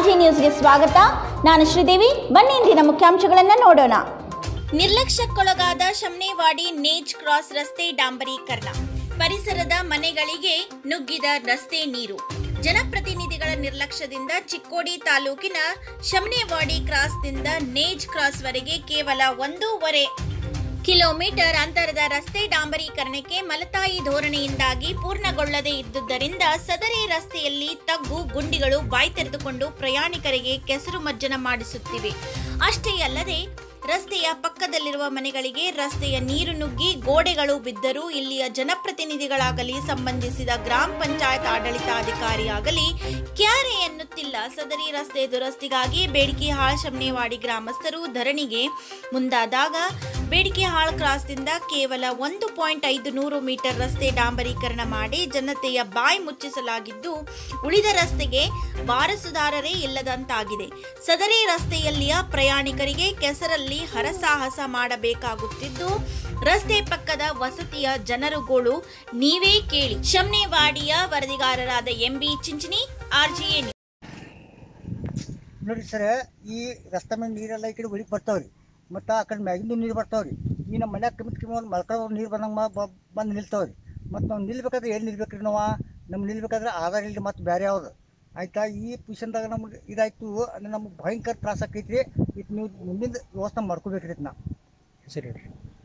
G ನ್ಯೂಸ್ಗೆ ಸ್ವಾಗತ ನಾನು ಶ್ರೀದೇವಿ ಬನ್ನಿ ಇಂದಿನ ಮುಖ್ಯಾಂಶಗಳನ್ನು ನೋಡೋಣ ನಿರ್ಲಕ್ಷ್ಯಕ್ಕೊಳಗಾದ ಶಮ್ನೇವಾಡಿ ನೇಜ್ ಕ್ರಾಸ್ ರಸ್ತೆ ಡಾಂಬರೀಕರಣ ಪರಿಸರದ ಮನೆಗಳಿಗೆ ನುಗ್ಗಿದ ರಸ್ತೆ ನೀರು ಜನಪ್ರತಿನಿಧಿಗಳ ನಿರ್ಲಕ್ಷ್ಯದಿಂದ ಚಿಕ್ಕೋಡಿ ತಾಲೂಕಿನ ಶಮ್ನೇವಾಡಿ ಕ್ರಾಸ್ನಿಂದ ನೇಜ್ ಕ್ರಾಸ್ವರೆಗೆ ಕೇವಲ ಒಂದೂವರೆ ಕಿಲೋಮೀಟರ್ ಅಂತರದ ರಸ್ತೆ ಡಾಂಬರೀಕರಣಕ್ಕೆ ಮಲತಾಯಿ ಧೋರಣೆಯಿಂದಾಗಿ ಪೂರ್ಣಗೊಳ್ಳದೇ ಇದ್ದುದರಿಂದ ಸದರಿ ರಸ್ತೆಯಲ್ಲಿ ತಗ್ಗು ಗುಂಡಿಗಳು ಬಾಯಿ ತೆರೆದುಕೊಂಡು ಪ್ರಯಾಣಿಕರಿಗೆ ಕೆಸರು ಮಜ್ಜನ ಮಾಡಿಸುತ್ತಿವೆ ಅಷ್ಟೇ ಅಲ್ಲದೆ ರಸ್ತೆಯ ಪಕ್ಕದಲ್ಲಿರುವ ಮನೆಗಳಿಗೆ ರಸ್ತೆಯ ನೀರು ನುಗ್ಗಿ ಗೋಡೆಗಳು ಬಿದ್ದರೂ ಇಲ್ಲಿಯ ಜನಪ್ರತಿನಿಧಿಗಳಾಗಲಿ ಸಂಬಂಧಿಸಿದ ಗ್ರಾಮ ಪಂಚಾಯತ್ ಆಡಳಿತಾಧಿಕಾರಿಯಾಗಲಿ ಕ್ಯಾರೆ ಎನ್ನುತ್ತಿಲ್ಲ ಸದರಿ ರಸ್ತೆ ದುರಸ್ತಿಗಾಗಿ ಬೇಡಿಕೆಹಾಳ್ ಶಮ್ನೇವಾಡಿ ಗ್ರಾಮಸ್ಥರು ಧರಣಿಗೆ ಮುಂದಾದಾಗ ಬೇಡಿಕೆಹಾಳ್ ಕ್ರಾಸ್ನಿಂದ ಕೇವಲ ಒಂದು ಪಾಯಿಂಟ್ ಐದು ನೂರು ಮೀಟರ್ ರಸ್ತೆ ಡಾಂಬರೀಕರಣ ಮಾಡಿ ಜನತೆಯ ಬಾಯಿ ಮುಚ್ಚಿಸಲಾಗಿದ್ದು ಉಳಿದ ರಸ್ತೆಗೆ ವಾರಸುದಾರರೇ ಇಲ್ಲದಂತಾಗಿದೆ ಸದರಿ ರಸ್ತೆಯಲ್ಲಿಯ ಪ್ರಯಾಣಿಕರಿಗೆ ಕೆಸರಲ್ಲಿ ಹರಸಾಹಸ ಮಾಡಬೇಕಾಗುತ್ತಿದ್ದು ರಸ್ತೆ ಪಕ್ಕದ ವಸತಿಯ ಜನರುಗಳು ನೀವೇ ಕೇಳಿ ಶಮ್ನೇವಾಡಿಯ ವರದಿಗಾರರಾದ ಎಂಬಿ ಚಿಂಚಣಿ ಆರ್ಜಿಎ ನೋಡ್ರಿ ಸರ್ ಈ ರಸ್ತೆ ಮೇಲೆ ನೀರೆಲ್ಲ ಈ ಕಡೆ ಒಳಗೆ ಬರ್ತಾವ್ರಿ ಮತ್ತು ಆ ಕಡೆ ಮ್ಯಾಗಿಂದು ನೀರು ಬರ್ತಾವ್ರಿ ಈ ನಮ್ಮ ಮನ್ಯಾಗ ಕಮ್ಮಿ ಕಮ್ಮಿ ಒಂದು ಮಲ್ಕೊಳ್ಳೋ ನೀರು ಬಂದಂಗೆ ಬಂದು ನಿಲ್ತಾವ್ರಿ ಮತ್ತು ನಾವು ನಿಲ್ಬೇಕಾದ್ರೆ ಎಲ್ಲಿ ನಿಲ್ಬೇಕ್ರಿ ನಾವು ನಮ್ಗೆ ನಿಲ್ಬೇಕಾದ್ರೆ ಆಧಾರ ಇಲ್ರಿ ಮತ್ತು ಬೇರೆ ಯಾವ್ದು ಆಯ್ತಾ ಈ ಪೊಸಿಷನ್ದಾಗ ನಮ್ಗೆ ಇದಾಯ್ತು ಅಂದ್ರೆ ನಮ್ಗೆ ಭಯಂಕರ ತ್ರಾಸ ಆಕೈತ್ರಿ ಇದು ನೀವು ಮುಂದಿನ ವ್ಯವಸ್ಥೆ ಮಾಡ್ಕೋಬೇಕ್ರಿ ಇದನ್ನ ಹೆಸರು ಹೇಳ್ರಿ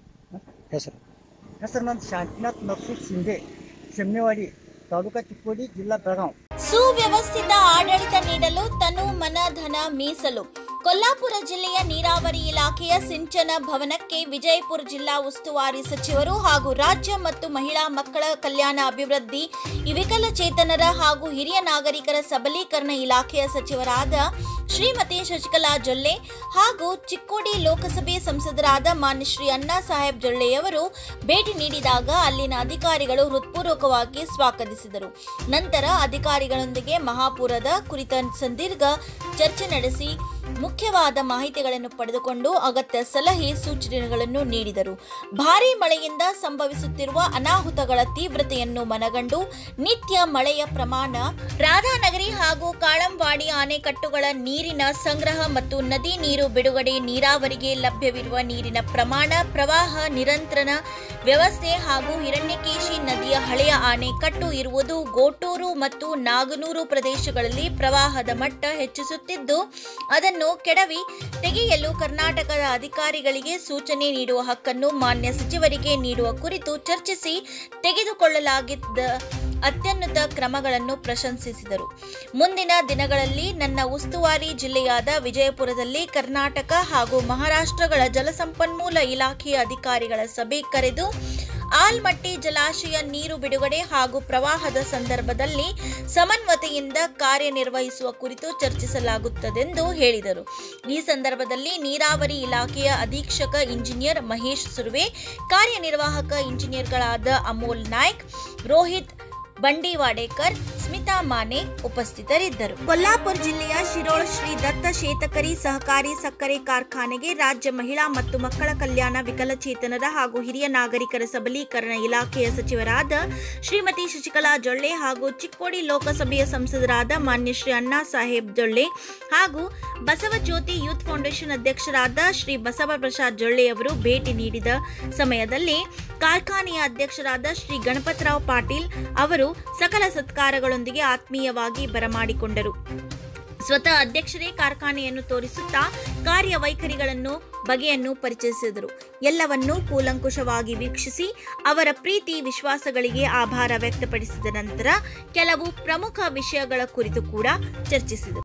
ಹೆಸರು ಹೆಸರು ನನ್ನ ಶಾಂತಿನಾಥ್ ನರ್ಸು ಶಿಂದೆ ಶೆಮ್ನೆವಾಡಿ ತಾಲೂಕಾ ಚಿಕ್ಕೋಡಿ ಜಿಲ್ಲಾ ಬೆಳಗಾವಿ ಸುವ್ಯವಸ್ಥಿತ ಆಡಳಿತ ನೀಡಲು ತನು ಮನ ಧನ ಮೀಸಲು ಕೊಲ್ಲಾಪುರ ಜಿಲ್ಲೆಯ ನೀರಾವರಿ ಇಲಾಖೆಯ ಸಿಂಚನ ಭವನಕ್ಕೆ ವಿಜಯಪುರ ಜಿಲ್ಲಾ ಉಸ್ತುವಾರಿ ಸಚಿವರು ಹಾಗೂ ರಾಜ್ಯ ಮತ್ತು ಮಹಿಳಾ ಮಕ್ಕಳ ಕಲ್ಯಾಣ ಅಭಿವೃದ್ಧಿ ವಿಕಲಚೇತನರ ಹಾಗೂ ಹಿರಿಯ ನಾಗರಿಕರ ಸಬಲೀಕರಣ ಇಲಾಖೆಯ ಸಚಿವರಾದ ಶ್ರೀಮತಿ ಶಶಿಕಲಾ ಜೊಲ್ಲೆ ಹಾಗೂ ಚಿಕ್ಕೋಡಿ ಲೋಕಸಭೆ ಸಂಸದರಾದ ಮಾನ್ಯ ಶ್ರೀ ಅಣ್ಣಾ ಸಾಹೇಬ್ ಜೊಲ್ಲೆಯವರು ಭೇಟಿ ನೀಡಿದಾಗ ಅಲ್ಲಿನ ಅಧಿಕಾರಿಗಳು ಹೃತ್ಪೂರ್ವಕವಾಗಿ ಸ್ವಾಗತಿಸಿದರು ನಂತರ ಅಧಿಕಾರಿಗಳೊಂದಿಗೆ ಮಹಾಪುರದ ಕುರಿತ ಸಂದೀರ್ಘ ಚರ್ಚೆ ನಡೆಸಿ ಮುಖ್ಯವಾದ ಮಾಹಿತಿಗಳನ್ನು ಪಡೆದುಕೊಂಡು ಅಗತ್ಯ ಸಲಹೆ ಸೂಚನೆಗಳನ್ನು ನೀಡಿದರು ಭಾರೀ ಮಳೆಯಿಂದ ಸಂಭವಿಸುತ್ತಿರುವ ಅನಾಹುತಗಳ ತೀವ್ರತೆಯನ್ನು ಮನಗಂಡು ನಿತ್ಯ ಮಳೆಯ ಪ್ರಮಾಣ ರಾಧಾನಗರಿ ಹಾಗೂ ಕಾಳಂವಾಡಿ ಆಣೆಕಟ್ಟುಗಳ ನೀರಿನ ಸಂಗ್ರಹ ಮತ್ತು ನದಿ ನೀರು ಬಿಡುಗಡೆ ನೀರಾವರಿಗೆ ಲಭ್ಯವಿರುವ ನೀರಿನ ಪ್ರಮಾಣ ಪ್ರವಾಹ ನಿರಂತ್ರಣ ವ್ಯವಸ್ಥೆ ಹಾಗೂ ಹಿರಣ್ಯಕೇಶಿ ನದಿಯ ಹಳೆಯ ಆಣೆಕಟ್ಟು ಇರುವುದು ಗೋಟೂರು ಮತ್ತು ನಾಗನೂರು ಪ್ರದೇಶಗಳಲ್ಲಿ ಪ್ರವಾಹದ ಮಟ್ಟ ಹೆಚ್ಚಿಸುತ್ತಿದ್ದು ಅದನ್ನು ಕೆಡವಿ ತೆಗೆಯಲು ಕರ್ನಾಟಕದ ಅಧಿಕಾರಿಗಳಿಗೆ ಸೂಚನೆ ನೀಡುವ ಹಕ್ಕನ್ನು ಮಾನ್ಯ ಸಚಿವರಿಗೆ ನೀಡುವ ಕುರಿತು ಚರ್ಚಿಸಿ ತೆಗೆದುಕೊಳ್ಳಲಾಗಿದ್ದ ಅತ್ಯುನ್ನತ ಕ್ರಮಗಳನ್ನು ಪ್ರಶಂಸಿಸಿದರು ಮುಂದಿನ ದಿನಗಳಲ್ಲಿ ನನ್ನ ಉಸ್ತುವಾರಿ ಜಿಲ್ಲೆಯಾದ ವಿಜಯಪುರದಲ್ಲಿ ಕರ್ನಾಟಕ ಹಾಗೂ ಮಹಾರಾಷ್ಟ್ರಗಳ ಜಲಸಂಪನ್ಮೂಲ ಇಲಾಖೆಯ ಅಧಿಕಾರಿಗಳ ಸಭೆ ಕರೆದು ಆಲ್ಮಟ್ಟಿ ಜಲಾಶಯ ನೀರು ಬಿಡುಗಡೆ ಹಾಗೂ ಪ್ರವಾಹದ ಸಂದರ್ಭದಲ್ಲಿ ಸಮನ್ವತೆಯಿಂದ ಕಾರ್ಯನಿರ್ವಹಿಸುವ ಕುರಿತು ಚರ್ಚಿಸಲಾಗುತ್ತದೆಂದು ಹೇಳಿದರು ಈ ಸಂದರ್ಭದಲ್ಲಿ ನೀರಾವರಿ ಇಲಾಖೆಯ ಅಧೀಕ್ಷಕ ಇಂಜಿನಿಯರ್ ಮಹೇಶ್ ಸುರ್ವೆ ಕಾರ್ಯನಿರ್ವಾಹಕ ಇಂಜಿನಿಯರ್ಗಳಾದ ಅಮೋಲ್ ನಾಯ್ಕ್ ರೋಹಿತ್ ಬಂಡಿವಾಡೇಕರ್ ಸ್ಮಿತಾ ಮಾನೆ ಉಪಸ್ಥಿತರಿದ್ದರು ಕೊಲ್ಲಾಪುರ ಜಿಲ್ಲೆಯ ಶಿರೋಳ ಶ್ರೀ ದತ್ತ ಶೇತಕರಿ ಸಹಕಾರಿ ಸಕ್ಕರೆ ಕಾರ್ಖಾನೆಗೆ ರಾಜ್ಯ ಮಹಿಳಾ ಮತ್ತು ಮಕ್ಕಳ ಕಲ್ಯಾಣ ವಿಕಲಚೇತನರ ಹಾಗೂ ಹಿರಿಯ ನಾಗರಿಕರ ಸಬಲೀಕರಣ ಇಲಾಖೆಯ ಸಚಿವರಾದ ಶ್ರೀಮತಿ ಶಶಿಕಲಾ ಜೊಳ್ಳೆ ಹಾಗೂ ಚಿಕ್ಕೋಡಿ ಲೋಕಸಭೆಯ ಸಂಸದರಾದ ಮಾನ್ಯ ಶ್ರೀ ಅಣ್ಣಾ ಸಾಹೇಬ್ ಜೊಳ್ಳೆ ಹಾಗೂ ಬಸವಜ್ಯೋತಿ ಯೂತ್ ಫೌಂಡೇಶನ್ ಅಧ್ಯಕ್ಷರಾದ ಶ್ರೀ ಬಸವ ಪ್ರಸಾದ್ ಜೊಳ್ಳೆಯವರು ಭೇಟಿ ನೀಡಿದ ಸಮಯದಲ್ಲಿ ಕಾರ್ಖಾನೆಯ ಅಧ್ಯಕ್ಷರಾದ ಶ್ರೀ ಗಣಪತರಾವ್ ಪಾಟೀಲ್ ಅವರು ಸಕಲ ಸತ್ಕಾರಗಳೊಂದಿಗೆ ಆತ್ಮೀಯವಾಗಿ ಬರಮಾಡಿಕೊಂಡರು ಸ್ವತಃ ಅಧ್ಯಕ್ಷರೇ ಕಾರ್ಖಾನೆಯನ್ನು ತೋರಿಸುತ್ತಾ ಕಾರ್ಯವೈಖರಿಗಳನ್ನು ಬಗೆಯನ್ನು ಪರಿಚಯಿಸಿದರು ಎಲ್ಲವನ್ನೂ ಕೂಲಂಕುಷವಾಗಿ ವೀಕ್ಷಿಸಿ ಅವರ ಪ್ರೀತಿ ವಿಶ್ವಾಸಗಳಿಗೆ ಆಭಾರ ವ್ಯಕ್ತಪಡಿಸಿದ ನಂತರ ಕೆಲವು ಪ್ರಮುಖ ವಿಷಯಗಳ ಕುರಿತು ಕೂಡ ಚರ್ಚಿಸಿದರು